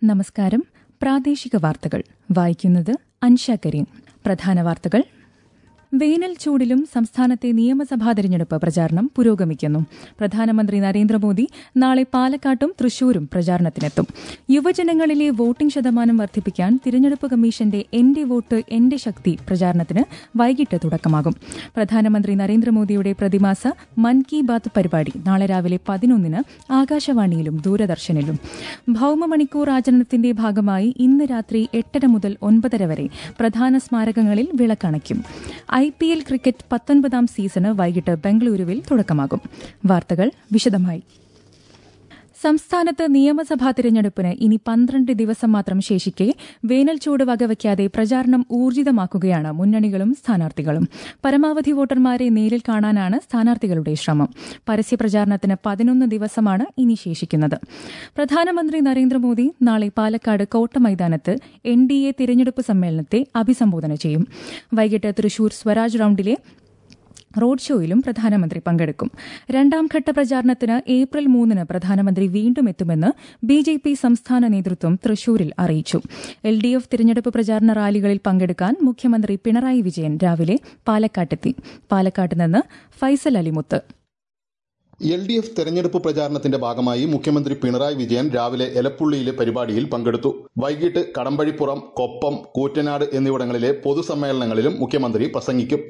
നമസ്കാരം പ്രാദേശിക വാർത്തകൾ വായിക്കുന്നത് അൻഷ കരീം പ്രധാന വാർത്തകൾ വേനൽ ചൂടിലും സംസ്ഥാനത്തെ നിയമസഭാ തെരഞ്ഞെടുപ്പ് പ്രചാരണം പുരോഗമിക്കുന്നു പ്രധാനമന്ത്രി നരേന്ദ്രമോദി നാളെ പാലക്കാട്ടും തൃശൂരും പ്രചാരണത്തിനെത്തും യുവജനങ്ങളിലെ വോട്ടിംഗ് ശതമാനം വർദ്ധിപ്പിക്കാൻ തിരഞ്ഞെടുപ്പ് കമ്മീഷന്റെ എന്റെ വോട്ട് എന്റെ ശക്തി പ്രചാരണത്തിന് വൈകിട്ട് തുടക്കമാകും പ്രധാനമന്ത്രി നരേന്ദ്രമോദിയുടെ പ്രതിമാസ മൻ കി ബാത്ത് പരിപാടി നാളെ രാവിലെ പതിനൊന്നിന് ആകാശവാണിയിലും ദൂരദർശനിലും ഭൌമമണിക്കൂർ ആചരണത്തിന്റെ ഭാഗമായി ഇന്ന് രാത്രി എട്ടര മുതൽ ഒൻപതര വരെ പ്രധാന സ്മാരകങ്ങളിൽ വിളക്കണയ്ക്കും ഐ പി എൽ ക്രിക്കറ്റ് പത്തൊൻപതാം സീസണ് വൈകിട്ട് ബംഗളൂരുവിൽ തുടക്കമാകും വാർത്തകൾ വിശദമായി സംസ്ഥാനത്ത് നിയമസഭാ തിരഞ്ഞെടുപ്പിന് ഇനി പന്ത്രണ്ട് ദിവസം മാത്രം ശേഷിക്കെ വേനൽ ചൂട് വകവയ്ക്കാതെ പ്രചാരണം ഊർജിതമാക്കുകയാണ് മുന്നണികളും സ്ഥാനാർത്ഥികളും പരമാവധി വോട്ടർമാരെ നേരിൽ കാണാനാണ് സ്ഥാനാർത്ഥികളുടെ ശ്രമം പരസ്യപ്രചാരണത്തിന് പതിനൊന്ന് ദിവസമാണ് ഇനി ശേഷിക്കുന്നത് പ്രധാനമന്ത്രി നരേന്ദ്രമോദി നാളെ പാലക്കാട് കോട്ട മൈതാനത്ത് എൻ ഡി എ തിരഞ്ഞെടുപ്പ് സമ്മേളനത്തെ അഭിസംബോധന ചെയ്യും വൈകിട്ട് തൃശൂർ സ്വരാജ് റൌണ്ടിലെ റോഡ് ഷോയിലും പ്രധാനമന്ത്രി പങ്കെടുക്കും രണ്ടാം ഘട്ട പ്രചാരണത്തിന് ഏപ്രിൽ മൂന്നിന് പ്രധാനമന്ത്രി വീണ്ടും എത്തുമെന്ന് ബി ജെ പി സംസ്ഥാന നേതൃത്വം തൃശൂരിൽ അറിയിച്ചു എൽ ഡി എഫ് തിരഞ്ഞെടുപ്പ് പ്രചാരണ റാലികളിൽ പങ്കെടുക്കാൻ മുഖ്യമന്ത്രി പിണറായി വിജയൻ രാവിലെ പാലക്കാട്ടെത്തി പാലക്കാട്ട് നിന്ന് Faisal Alimuth L D F തെരഞ്ഞെടുപ്പ് പ്രചാരണത്തിന്റെ ഭാഗമായി മുഖ്യമന്ത്രി പിണറായി വിജയൻ രാവിലെ എലപ്പുള്ളിയിലെ പരിപാടിയിൽ പങ്കെടുത്തു വൈകിട്ട് കടമ്പഴിപ്പുറം കൊപ്പം കൂറ്റനാട് എന്നിവിടങ്ങളിലെ പൊതുസമ്മേളനങ്ങളിലും മുഖ്യമന്ത്രി പ്രസംഗിക്കും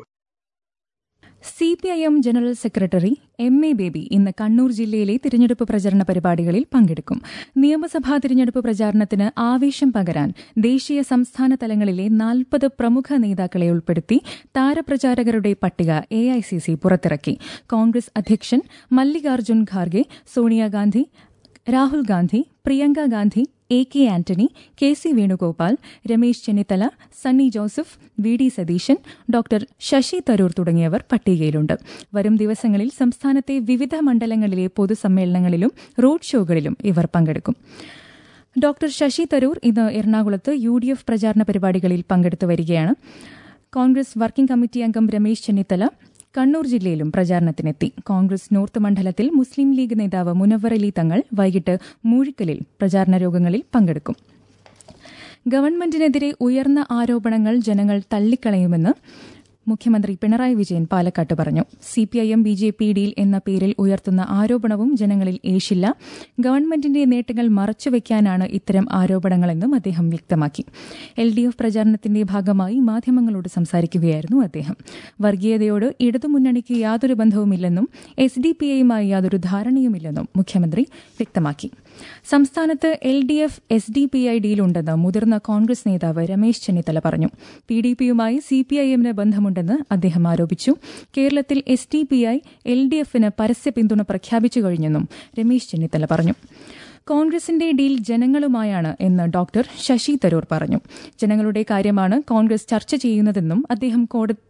C P I M general secretary M A Baby ഇന്ന് കണ്ണൂർ ജില്ലയിലെ തിരഞ്ഞെടുപ്പ് പ്രചരണ പരിപാടികളിൽ പങ്കെടുക്കും നിയമസഭാ തിരഞ്ഞെടുപ്പ് പ്രചാരണത്തിന് ആവേശം പകരാൻ ദേശീയ സംസ്ഥാന തലങ്ങളിലെ നാൽപ്പത് പ്രമുഖ നേതാക്കളെ ഉൾപ്പെടുത്തി താരപ്രചാരകരുടെ പട്ടിക എ ഐ സി സി പുറത്തിറക്കി കോൺഗ്രസ് അധ്യക്ഷൻ Mallikarjun Kharge Sonia Gandhi Rahul Gandhi Priyanka Gandhi A K Antony K C Venugopal Ramesh Chennithala Sunny Joseph V D Satheesan doctor Shashi Tharoor തുടങ്ങിയവർ പട്ടികയിലുണ്ട് വരും ദിവസങ്ങളിൽ സംസ്ഥാനത്തെ വിവിധ മണ്ഡലങ്ങളിലെ പൊതുസമ്മേളനങ്ങളിലും റോഡ് ഷോകളിലും ഇവർ പങ്കെടുക്കും ഡോക്ടർ ശശി തരൂർ ഇന്ന് എറണാകുളത്ത് യു ഡി എഫ് പ്രചാരണ പരിപാടികളിൽ പങ്കെടുത്തു വരികയാണ് കോൺഗ്രസ് വർക്കിംഗ് കമ്മിറ്റി അംഗം രമേശ് ചെന്നിത്തല കണ്ണൂർ ജില്ലയിലും പ്രചാരണത്തിനെത്തി കോൺഗ്രസ് നോർത്ത് മണ്ഡലത്തിൽ മുസ്ലിം ലീഗ് നേതാവ് മുനവർ അലി തങ്ങൾ വൈകിട്ട് മൂഴിക്കലിൽ പ്രചാരണ യോഗങ്ങളിൽ പങ്കെടുക്കും ഗവൺമെന്റിനെതിരെ ഉയർന്ന ആരോപണങ്ങൾ ജനങ്ങൾ തള്ളിക്കളയുമെന്ന് മുഖ്യമന്ത്രി പിണറായി വിജയൻ പാലക്കാട്ട് പറഞ്ഞു CPIM B J P deal എന്ന പേരിൽ ഉയർത്തുന്ന ആരോപണവും ജനങ്ങളിൽ ഏശില്ല ഗവൺമെന്റിന്റെ നേട്ടങ്ങൾ മറച്ചുവെക്കാനാണ് ഇത്തരം ആരോപണങ്ങളെന്നും അദ്ദേഹം വ്യക്തമാക്കി എൽ ഡി എഫ് പ്രചാരണത്തിന്റെ ഭാഗമായി മാധ്യമങ്ങളോട് സംസാരിക്കുകയായിരുന്നു അദ്ദേഹം വർഗീയതയോട് ഇടതുമുന്നണിക്ക് യാതൊരു ബന്ധവുമില്ലെന്നും എസ് ഡി പി ഐയുമായി യാതൊരു ധാരണയുമില്ലെന്നും മുഖ്യമന്ത്രി വ്യക്തമാക്കി സംസ്ഥാനത്ത് L D F S D P I ഡീലുണ്ടെന്ന് മുതിർന്ന കോൺഗ്രസ് നേതാവ് രമേശ് ചെന്നിത്തല പറഞ്ഞു പി ഡി പിയുമായി സി പി ഐ എമ്മിന് ബന്ധമുണ്ടെന്ന് അദ്ദേഹം ആരോപിച്ചു കേരളത്തിൽ S D P I L D എഫിന് പരസ്യ പിന്തുണ പ്രഖ്യാപിച്ചു കഴിഞ്ഞെന്നും രമേശ് ചെന്നിത്തല പറഞ്ഞു കോൺഗ്രസിന്റെ ഡീൽ ജനങ്ങളുമായാണ് എന്ന് ഡോക്ടർ ശശി തരൂർ പറഞ്ഞു ജനങ്ങളുടെ കാര്യമാണ് കോൺഗ്രസ് ചർച്ച ചെയ്യുന്നതെന്നും അദ്ദേഹം കോടതി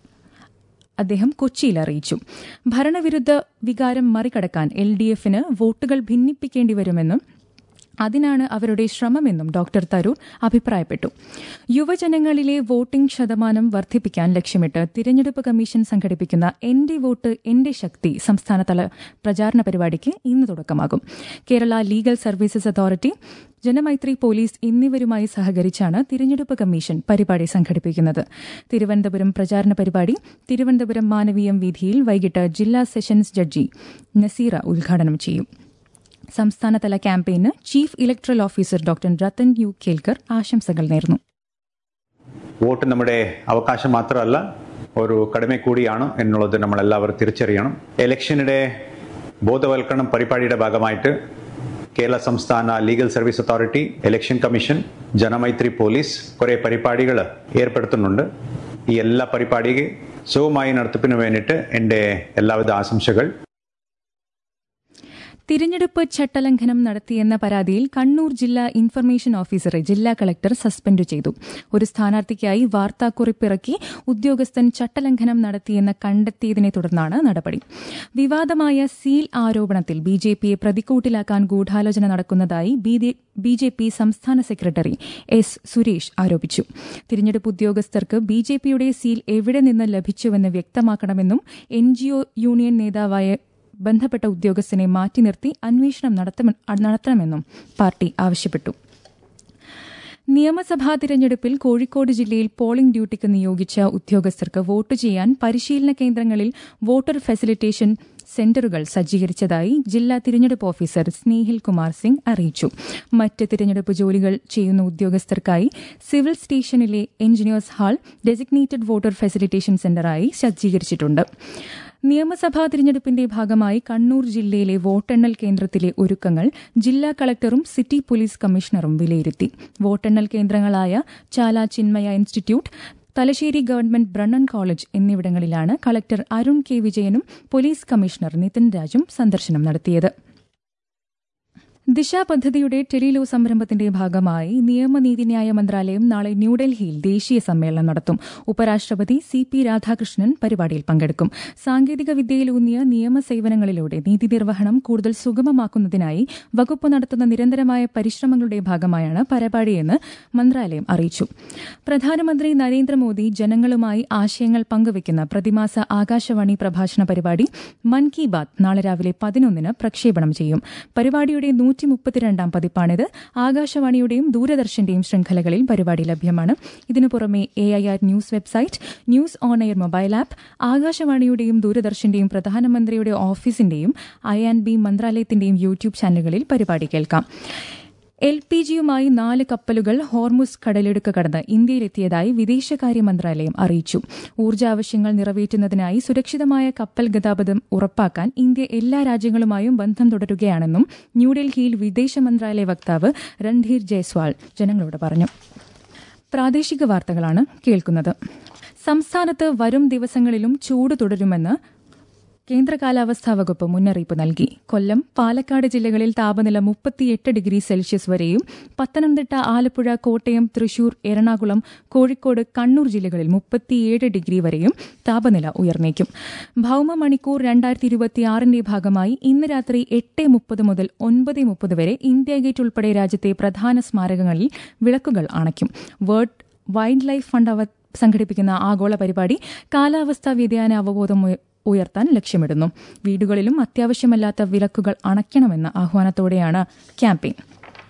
അദ്ദേഹം കൊച്ചിയിൽ അറിയിച്ചു ഭരണവിരുദ്ധ വികാരം മറികടക്കാൻ എൽ ഡി എഫിന് വോട്ടുകൾ ഭിന്നിപ്പിക്കേണ്ടി വരുമെന്നും അതിനാണ് അവരുടെ ശ്രമമെന്നും ഡോക്ടർ തരൂർ അഭിപ്രായപ്പെട്ടു യുവജനങ്ങളിലെ വോട്ടിംഗ് ശതമാനം വർദ്ധിപ്പിക്കാൻ ലക്ഷ്യമിട്ട് തിരഞ്ഞെടുപ്പ് കമ്മീഷൻ സംഘടിപ്പിക്കുന്ന എന്റെ വോട്ട് എന്റെ ശക്തി സംസ്ഥാനതല പ്രചാരണ പരിപാടിക്ക് ഇന്ന് തുടക്കമാകും Kerala legal services authority Janamaithri police എന്നിവരുമായി സഹകരിച്ചാണ് തിരഞ്ഞെടുപ്പ് കമ്മീഷൻ പരിപാടി സംഘടിപ്പിക്കുന്നത് തിരുവനന്തപുരം പ്രചാരണ പരിപാടി തിരുവനന്തപുരം മാനവീയം വീഥിയിൽ വൈകിട്ട് ജില്ലാ സെഷൻസ് ജഡ്ജി നസീറ ഉദ്ഘാടനം ചെയ്യും സംസ്ഥാനതല campaign chief electoral officer doctor Rathan U Kelkar ആശംസകൾ നേർന്നു വോട്ട് നമ്മുടെ അവകാശം മാത്രമല്ല ഒരു കടമ കൂടിയാണ് എന്നുള്ളത് നമ്മൾ എല്ലാവരും തിരിച്ചറിയണം ഇലക്ഷനിടെ ബോധവൽക്കരണം പരിപാടിയുടെ ഭാഗമായിട്ട് കേരള സംസ്ഥാന legal service authority election commission Janamaithri police കുറെ പരിപാടികൾ ഏർപ്പെടുത്തുന്നുണ്ട് ഈ എല്ലാ പരിപാടിക്ക് സുഖമായി നടത്തിപ്പിന് വേണ്ടിയിട്ട് എൻ്റെ എല്ലാവിധ ആശംസകൾ തിരഞ്ഞെടുപ്പ് ചട്ടലംഘനം നടത്തിയെന്ന പരാതിയിൽ കണ്ണൂർ ജില്ലാ ഇൻഫർമേഷൻ ഓഫീസറെ ജില്ലാ കളക്ടർ സസ്പെൻഡ് ചെയ്തു ഒരു സ്ഥാനാർത്ഥിക്കായി വാർത്താക്കുറിപ്പിറക്കി ഉദ്യോഗസ്ഥൻ ചട്ടലംഘനം നടത്തിയെന്ന് കണ്ടെത്തിയതിനെ തുടർന്നാണ് നടപടി വിവാദമായ സീൽ ആരോപണത്തിൽ ബി ജെ പിയെ പ്രതിക്കൂട്ടിലാക്കാൻ ഗൂഢാലോചന നടക്കുന്നതായി ബി ജെ പി സംസ്ഥാന സെക്രട്ടറി എസ് സുരേഷ് ആരോപിച്ചു തിരഞ്ഞെടുപ്പ് ഉദ്യോഗസ്ഥർക്ക് ബി ജെ പിയുടെ സീൽ എവിടെ നിന്ന് ലഭിച്ചുവെന്ന് വ്യക്തമാക്കണമെന്നും എൻ ജി ഒ യൂണിയൻ നേതാവായ ബന്ധപ്പെട്ട ഉദ്യോഗസ്ഥനെ മാറ്റി നിർത്തി അന്വേഷണം നടത്തണമെന്നും പാർട്ടി ആവശ്യപ്പെട്ടു നിയമസഭാ തിരഞ്ഞെടുപ്പിൽ കോഴിക്കോട് ജില്ലയിൽ പോളിംഗ് ഡ്യൂട്ടിക്ക് നിയോഗിച്ച ഉദ്യോഗസ്ഥർക്ക് വോട്ട് ചെയ്യാൻ പരിശീലന കേന്ദ്രങ്ങളിൽ വോട്ടർ ഫെസിലിറ്റേഷൻ സെന്ററുകൾ സജ്ജീകരിച്ചതായി ജില്ലാ തിരഞ്ഞെടുപ്പ് ഓഫീസർ സ്നേഹിൽ കുമാർ സിംഗ് അറിയിച്ചു മറ്റ് തിരഞ്ഞെടുപ്പ് ജോലികൾ ചെയ്യുന്ന ഉദ്യോഗസ്ഥർക്കായി civil station engineers hall designated voter facilitation സെന്ററായി സജ്ജീകരിച്ചിട്ടുണ്ട് നിയമസഭാ തിരഞ്ഞെടുപ്പിന്റെ ഭാഗമായി കണ്ണൂർ ജില്ലയിലെ വോട്ടെണ്ണൽ കേന്ദ്രത്തിലെ ഒരുക്കങ്ങൾ ജില്ലാ കളക്ടറും സിറ്റി പോലീസ് കമ്മീഷണറും വിലയിരുത്തി വോട്ടെണ്ണൽ കേന്ദ്രങ്ങളായ Chala Chinmaya institute Thalassery government Brennen college എന്നിവിടങ്ങളിലാണ് കളക്ടർ അരുൺ കെ വിജയനും പോലീസ് കമ്മീഷണർ നിതിൻ രാജും സന്ദർശനം നടത്തിയത് ദിശ പദ്ധതിയുടെ ടെലിലോ സംരംഭത്തിന്റെ ഭാഗമായി നിയമനീതിന്യായ മന്ത്രാലയം നാളെ ന്യൂഡൽഹിയിൽ ദേശീയ സമ്മേളനം നടത്തും ഉപരാഷ്ട്രപതി സി പി രാധാകൃഷ്ണൻ പരിപാടിയിൽ പങ്കെടുക്കും സാങ്കേതിക വിദ്യയിലൂന്നിയ നിയമസേവനങ്ങളിലൂടെ നീതി നിർവഹണം കൂടുതൽ സുഗമമാക്കുന്നതിനായി വകുപ്പ് നടത്തുന്ന നിരന്തരമായ പരിശ്രമങ്ങളുടെ ഭാഗമായാണ് പരിപാടിയെന്ന് മന്ത്രാലയം അറിയിച്ചു പ്രധാനമന്ത്രി നരേന്ദ്രമോദി ജനങ്ങളുമായി ആശയങ്ങൾ പങ്കുവയ്ക്കുന്ന പ്രതിമാസ ആകാശവാണി പ്രഭാഷണ പരിപാടി മൻ കി ബാത് നാളെ രാവിലെ പതിനൊന്നിന് പ്രക്ഷേപണം ചെയ്യും പരിപാടിയുടെ നൂറ്റി മുപ്പത്തിരണ്ടാം പതിപ്പാണിത് ആകാശവാണിയുടെയും ദൂരദർശന്റെയും ശൃംഖലകളിൽ പരിപാടി ലഭ്യമാണ് ഇതിനു പുറമെ A I R news website news on air mobile app ആകാശവാണിയുടെയും ദൂരദർശന്റെയും പ്രധാനമന്ത്രിയുടെ ഓഫീസിന്റെയും ഐ ആൻഡ് ബി മന്ത്രാലയത്തിന്റെയും യൂട്യൂബ് ചാനലുകളിൽ പരിപാടി കേൾക്കാം എൽ പി ജിയുമായി നാല് കപ്പലുകൾ ഹോർമുസ് കടലിടുക്ക് കടന്ന് ഇന്ത്യയിലെത്തിയതായി വിദേശകാര്യ മന്ത്രാലയം അറിയിച്ചു ഊർജ്ജാവശ്യങ്ങൾ നിറവേറ്റുന്നതിനായി സുരക്ഷിതമായ കപ്പൽ ഗതാഗതം ഉറപ്പാക്കാൻ ഇന്ത്യ എല്ലാ രാജ്യങ്ങളുമായും ബന്ധം തുടരുകയാണെന്നും ന്യൂഡൽഹിയിൽ വിദേശ മന്ത്രാലയ വക്താവ് രൺധീർ ജയ്സ്വാൾ ജനങ്ങളോട് പറഞ്ഞു പ്രാദേശിക വാർത്തകളാണ് കേൾക്കുന്നത് സംസ്ഥാനത്ത് വരും ദിവസങ്ങളിലും ചൂട് തുടരുമെന്ന് കേന്ദ്ര കാലാവസ്ഥാ വകുപ്പ് മുന്നറിയിപ്പ് നൽകി കൊല്ലം പാലക്കാട് ജില്ലകളിൽ താപനില മുപ്പത്തിയെട്ട് ഡിഗ്രി സെൽഷ്യസ് വരെയും പത്തനംതിട്ട ആലപ്പുഴ കോട്ടയം തൃശൂർ എറണാകുളം കോഴിക്കോട് കണ്ണൂർ ജില്ലകളിൽ മുപ്പത്തിയേഴ് ഡിഗ്രി വരെയും താപനില ഉയർന്നേക്കും ഭൌമ മണിക്കൂർ രണ്ടായിരത്തി ഇരുപത്തിയാറിന്റെ ഭാഗമായി ഇന്ന് രാത്രി എട്ട് മുപ്പത് മുതൽ ഒൻപത് മുപ്പത് വരെ ഇന്ത്യ ഗേറ്റ് ഉൾപ്പെടെ രാജ്യത്തെ പ്രധാന സ്മാരകങ്ങളിൽ വിളക്കുകൾ അണയ്ക്കും വേൾഡ് വൈൽഡ് ലൈഫ് ഫണ്ട് അവ സംഘടിപ്പിക്കുന്ന ആഗോള പരിപാടി കാലാവസ്ഥാ വ്യതിയാന അവബോധം ഉയർത്താൻ ലക്ഷ്യമിടുന്നു വീടുകളിലും അത്യാവശ്യമല്ലാത്ത വിലക്കുകൾ അണയ്ക്കണമെന്ന ആഹ്വാനത്തോടെയാണ് ക്യാമ്പയിൻ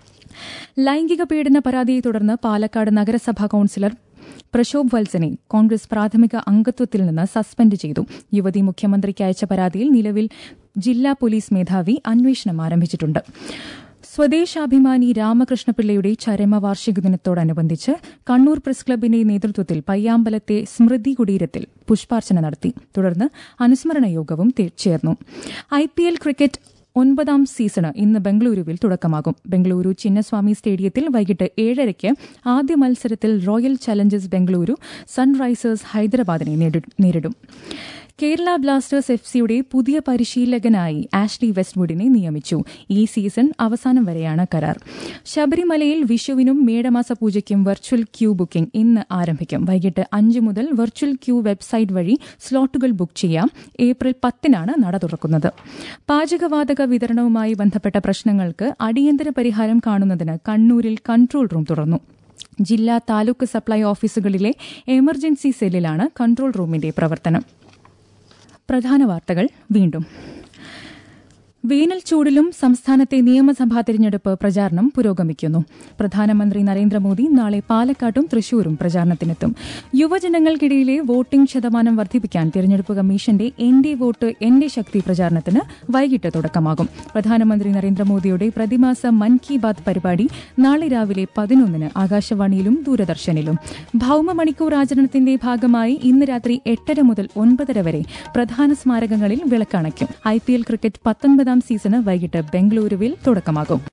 ലൈംഗിക പീഡന പരാതിയെ തുടർന്ന് പാലക്കാട് നഗരസഭാ കൌൺസിലർ പ്രശോഭ് വത്സനെ കോൺഗ്രസ് പ്രാഥമിക അംഗത്വത്തിൽ നിന്ന് സസ്പെൻഡ് ചെയ്തു യുവതി മുഖ്യമന്ത്രിക്ക് അയച്ച പരാതിയിൽ നിലവിൽ ജില്ലാ പോലീസ് മേധാവി അന്വേഷണം ആരംഭിച്ചിട്ടുണ്ട് സ്വദേശാഭിമാനി രാമകൃഷ്ണപിള്ളയുടെ ചരമവാർഷിക ദിനത്തോടനുബന്ധിച്ച് കണ്ണൂർ പ്രസ് ക്ലബിന്റെ നേതൃത്വത്തിൽ പയ്യാമ്പലത്തെ സ്മൃതി കുടീരത്തിൽ പുഷ്പാർച്ചന നടത്തി തുടർന്ന് അനുസ്മരണ യോഗവും ചേർന്നു ഐ പി എൽ ക്രിക്കറ്റ് ഒൻപതാം സീസണ് ഇന്ന് ബംഗളൂരുവിൽ തുടക്കമാകും ബംഗളൂരു ചിന്നസ്വാമി സ്റ്റേഡിയത്തിൽ വൈകിട്ട് ഏഴരയ്ക്ക് ആദ്യ മത്സരത്തിൽ റോയൽ ചലഞ്ചേഴ്സ് ബംഗളൂരു സൺറൈസേഴ്സ് ഹൈദരാബാദിനെ നേരിടും കേരള ബ്ലാസ്റ്റേഴ്സ് എഫ് സിയുടെ പുതിയ പരിശീലകനായി ആഷ്ലി വെസ്റ്റ്വുഡിനെ നിയമിച്ചു ഈ സീസൺ അവസാനം വരെയാണ് കരാർ ശബരിമലയിൽ വിഷുവിനും മേടമാസ പൂജയ്ക്കും വെർച്വൽ ക്യൂ ബുക്കിംഗ് ഇന്ന് ആരംഭിക്കും വൈകിട്ട് അഞ്ച് മുതൽ വെർച്വൽ ക്യൂ വെബ്സൈറ്റ് വഴി സ്ലോട്ടുകൾ ബുക്ക് ചെയ്യാം ഏപ്രിൽ പത്തിനാണ് നട തുറക്കുന്നത് പാചകവാതക വിതരണവുമായി ബന്ധപ്പെട്ട പ്രശ്നങ്ങൾക്ക് അടിയന്തര പരിഹാരം കാണുന്നതിന് കണ്ണൂരിൽ കൺട്രോൾ റൂം തുറന്നു ജില്ലാ താലൂക്ക് സപ്ലൈ ഓഫീസുകളിലെ എമർജൻസി സെല്ലിലാണ് കൺട്രോൾ റൂമിന്റെ പ്രവർത്തനം പ്രധാന വാർത്തകൾ വീണ്ടും വേനൽ ചൂടിലും സംസ്ഥാനത്തെ നിയമസഭാ തെരഞ്ഞെടുപ്പ് പ്രചാരണം പുരോഗമിക്കുന്നു പ്രധാനമന്ത്രി നരേന്ദ്രമോദി നാളെ പാലക്കാട്ടും തൃശൂരും പ്രചാരണത്തിനെത്തും യുവജനങ്ങൾക്കിടയിലെ വോട്ടിംഗ് ശതമാനം വർദ്ധിപ്പിക്കാൻ തെരഞ്ഞെടുപ്പ് കമ്മീഷന്റെ എന്റെ വോട്ട് എന്റെ ശക്തി പ്രചാരണത്തിന് വൈകിട്ട് തുടക്കമാകും പ്രധാനമന്ത്രി നരേന്ദ്രമോദിയുടെ പ്രതിമാസ മൻ കി ബാത് പരിപാടി നാളെ രാവിലെ പതിനൊന്നിന് ആകാശവാണിയിലും ദൂരദർശനിലും ഭൌമ മണിക്കൂർ ആചരണത്തിന്റെ ഭാഗമായി ഇന്ന് രാത്രി എട്ടര മുതൽ ഒൻപതര വരെ പ്രധാന സ്മാരകങ്ങളിൽ വിളക്കണയ്ക്കും ഐ പി എൽ ക്രിക്കറ്റ് പത്തൊൻപതാം സീസണ് വൈകിട്ട് ബംഗളൂരുവിൽ തുടക്കമാകും